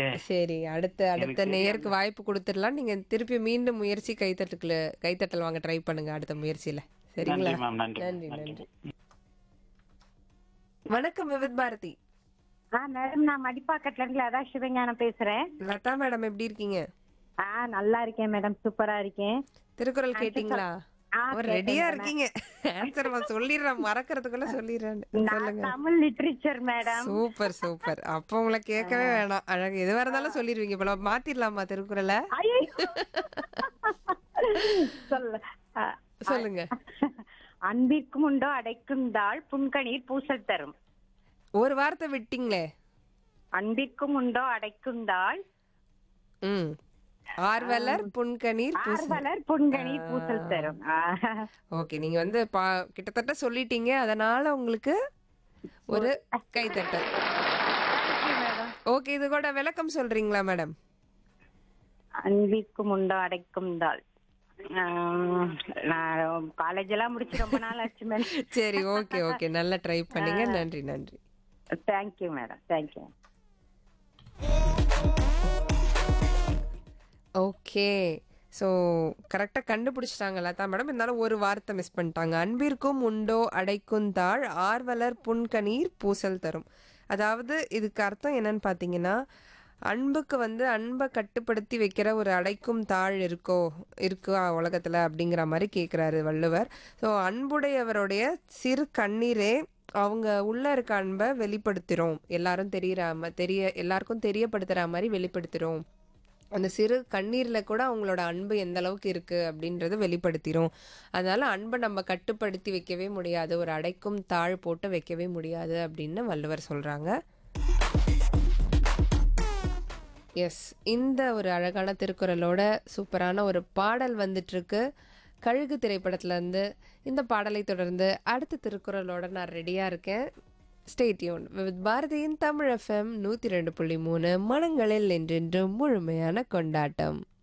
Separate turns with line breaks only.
சரி அடுத்த அடுத்த
எனக்கு
நேயருக்கு வாய்ப்பு கொடுத்துடலாம் நீங்க திருப்பி மீண்டும் முயற்சி கைத்தட்டுக்குள்ள கைத்தட்டல் வாங்க ட்ரை பண்ணுங்க அடுத்த முயற்சியில சரிங்களா
நன்றி மேம் நன்றி
நன்றி
நன்றி
நன்றி வணக்கம் விவித் பாரதி
ஆ மேடம் நான் மடிப்பாக்கத்துல இருந்து லதா சிவஞானம் பேசுறேன்
லதா மேடம் எப்படி இருக்கீங்க
ஆ நல்லா இருக்கேன் மேடம் சூப்பரா இருக்கேன்
திருக்குறள் கேட்டீங்களா
ஆ,
அவர்
கேட்டேன்
ரெடியா
madam.
இருக்கீங்க ஆன்சர் சொல்லிடுறேன் மறக்கறதுக்குள்ள சொல்லிடுறேன்
நான்
சொல்லுங்க
Tamil literature madam
super super அப்ப உங்களை கேட்கவே வேணாம் அழகு எதுவா இருந்தாலும் சொல்லிருவீங்க இப்ப நம்ம மாத்திரலாமா திருக்குறளை
ஐயோ சொல்ல ஆ,
சொல்லுங்க
அன்பிற்கும் உண்டோ அடைக்கும் தாள் புன்கணீர் பூசல் தரும்
ஒரு வார்த்தை விட்டீங்களே
அன்பிற்கும் உண்டோ அடைக்கும் தாள்
ம் ஆர்வலர் புன்கணீர் பூச
ஆர்வலர் புன்கணீர் பூசல் தரும் ஆ,
ஓகே நீங்க வந்து பா கிட்டத்தட்ட சொல்லிட்டீங்க அதனால உங்களுக்கு ஒரு கைத்தட்டல் ஓகே இது கூட விளக்கம் சொல்றீங்களா மேடம்
அன்பிற்கும் உண்டோ அடைக்கும் தாள் ஆம், நான் காலேஜ் எல்லாம் முடிச்சு ரொம்ப நாள் ஆச்சு மேடம்
சரி ஓகே ஓகே நல்லா ட்ரை பண்ணீங்க நன்றி நன்றி
thank you madam thank you
okay so கரெக்டாக கண்டுபிடிச்சிட்டாங்க லதா மேடம் இருந்தாலும் ஒரு வார்த்தை மிஸ் பண்ணிட்டாங்க அன்பிற்கும் உண்டோ அடைக்கும் தாழ் ஆர்வலர் புன்கணீர் பூசல் தரும் அதாவது இதுக்கு அர்த்தம் என்னன்னு பார்த்தீங்கன்னா அன்புக்கு வந்து அன்பை கட்டுப்படுத்தி வைக்கிற ஒரு அடைக்கும் தாழ் இருக்கோ இருக்கா உலகத்தில் அப்படிங்கிற மாதிரி கேட்குறாரு வள்ளுவர் ஸோ அன்புடையவருடைய சிறு கண்ணீரே அவங்க உள்ள இருக்க அன்பை வெளிப்படுத்துகிறோம் எல்லாரும் தெரியறாம தெரிய எல்லாருக்கும் தெரியப்படுத்துகிற மாதிரி வெளிப்படுத்துகிறோம் அந்த சிறு கண்ணீரில் கூட அவங்களோட அன்பு எந்த அளவுக்கு இருக்கு அப்படின்றத வெளிப்படுத்திரும் அதனால அன்பை நம்ம கட்டுப்படுத்தி வைக்கவே முடியாது ஒரு அடைக்கும் தாழ் போட்டு வைக்கவே முடியாது அப்படின்னு வள்ளுவர் சொல்றாங்க எஸ் இந்த ஒரு அழகான திருக்குறளோட சூப்பரான ஒரு பாடல் வந்துட்டு இருக்கு கழுகு திரைப்படத்துல இருந்து இந்த பாடலை தொடர்ந்து அடுத்த திருக்குறளோட நான் ரெடியா இருக்கேன் ஸ்டேட்யூன் வித் பாரதியின் தமிழ் எஃப்எம் நூற்றி ரெண்டு புள்ளி மூணு மனங்களில் என்றென்றும் முழுமையான கொண்டாட்டம்